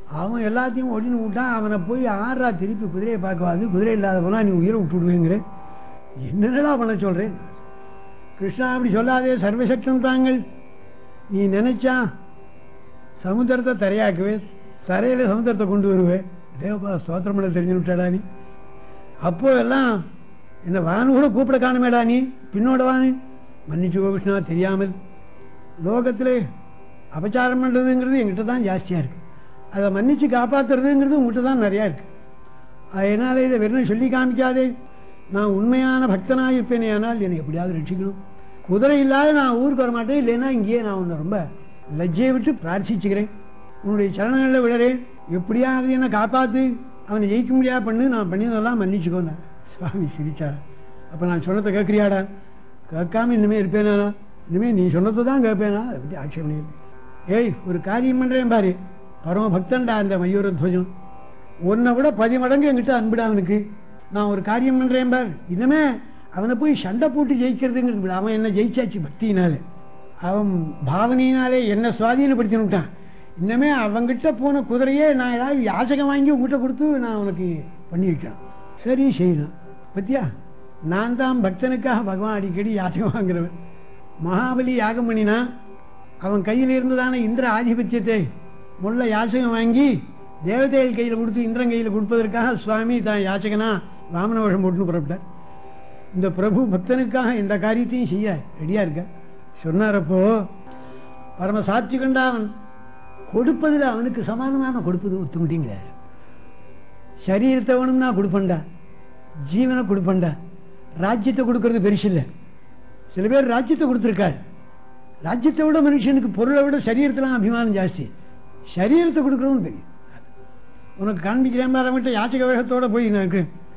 அவன் எல்லாத்தையும் ஒடின்னு விட்டான் அவனை போய் ஆறா திருப்பி குதிரையை பார்க்கவாது குதிரை இல்லாத போனால் நீ உயிரை விட்டுடுவேங்கிற என்னடா பண்ண சொல்கிறேன் கிருஷ்ணா அப்படி சொல்லாதே சர்வசக்தம் தாங்கள் நீ நினைச்சா சமுத்திரத்தை தரையாக்குவே தரையில் சமுத்திரத்தை கொண்டு வருவேன் தேவபா ஸ்தோத்திரம் பண்ண தெரிஞ்சு விட்டாடா நீ அப்போ எல்லாம் என்ன வான்னு கூட கூப்பிட காணுமேடா நீ பின்னோட வான்னு மன்னிச்சுக்கோ கிருஷ்ணா தெரியாமல் லோகத்தில் அபச்சாரம் பண்ணுறதுங்கிறது எங்கிட்ட தான் ஜாஸ்தியாக இருக்குது அதை மன்னிச்சு காப்பாற்றுறதுங்கிறது உங்கள்கிட்ட தான் நிறையா இருக்குது அதனால் இதை வெறும் சொல்லி காமிக்காதே நான் உண்மையான பக்தனாக இருப்பேனே ஆனால் என்னை எப்படியாவது ரட்சிக்கணும் குதிரை இல்லாத நான் ஊருக்கு வர மாட்டேன் இல்லைன்னா இங்கேயே நான் உன்னை ரொம்ப லஜ்ஜையை விட்டு பிரார்த்திச்சுக்கிறேன் உன்னுடைய சரணங்களில் விழறேன் எப்படியாவது என்னை காப்பாற்று அவனை ஜெயிக்க முடியாது பண்ணு நான் பண்ணியதெல்லாம் மன்னிச்சுக்கோங்க சுவாமி சிரிச்சார் அப்போ நான் சொன்னதை கேட்குறியாடா கேட்காம இனிமேல் இருப்பேனா இனிமேல் நீ சொன்னதை தான் கேட்பேனா அதை பற்றி ஆட்சேபம் இல்லை ஏய் ஒரு காரியம் பண்ணுறேன் பாரு பரம பக்தன்டா அந்த மயூர துவஜம் உன்னை விட பதி மடங்கு என்கிட்ட அன்புடா அவனுக்கு நான் ஒரு காரியம் பண்ணுறேன் பார் இனிமே அவனை போய் சண்டை போட்டு ஜெயிக்கிறதுங்கிறது விட அவன் என்ன ஜெயிச்சாச்சு பக்தியினாலே அவன் பாவனையினாலே என்ன சுவாதீனப்படுத்தினுட்டான் இன்னமே அவங்கிட்ட போன குதிரையே நான் ஏதாவது யாசகம் வாங்கி உங்ககிட்ட கொடுத்து நான் உனக்கு பண்ணி வைக்கணும் சரி செய்யணும் பத்தியா நான் தான் பக்தனுக்காக பகவான் அடிக்கடி யாசகம் வாங்குறவன் மகாபலி யாகம் பண்ணினா அவன் கையில் இருந்ததான இந்திர ஆதிபத்தியத்தை முள்ள யாசகம் வாங்கி தேவதைகள் கையில் கொடுத்து இந்திரன் கையில் கொடுப்பதற்காக சுவாமி தான் யாச்சகனா வாமன வேஷம் போட்டுன்னு புறப்பட்டார் இந்த பிரபு பக்தனுக்காக இந்த காரியத்தையும் செய்ய ரெடியாக இருக்க சொன்னாரப்போ பரம சாட்சிகண்டா அவன் கொடுப்பதில் அவனுக்கு சமானமான கொடுப்பது ஒத்துக்கிட்டீங்கிறார் சரீரத்தை வேணும்னா கொடுப்பண்டா ஜீவனை கொடுப்பண்டா ராஜ்யத்தை கொடுக்கறது பெருசு இல்லை சில பேர் ராஜ்யத்தை கொடுத்துருக்காரு ராஜ்யத்தை விட மனுஷனுக்கு பொருளை விட சரீரத்தில் அபிமானம் ஜாஸ்தி சரீரத்தை கொடுக்குறவன் தெரியும் உனக்கு காண்பிக்கிறேன் பாரு, அவன்கிட்ட யாச்சக வேகத்தோட போய் நான் இருக்கேன்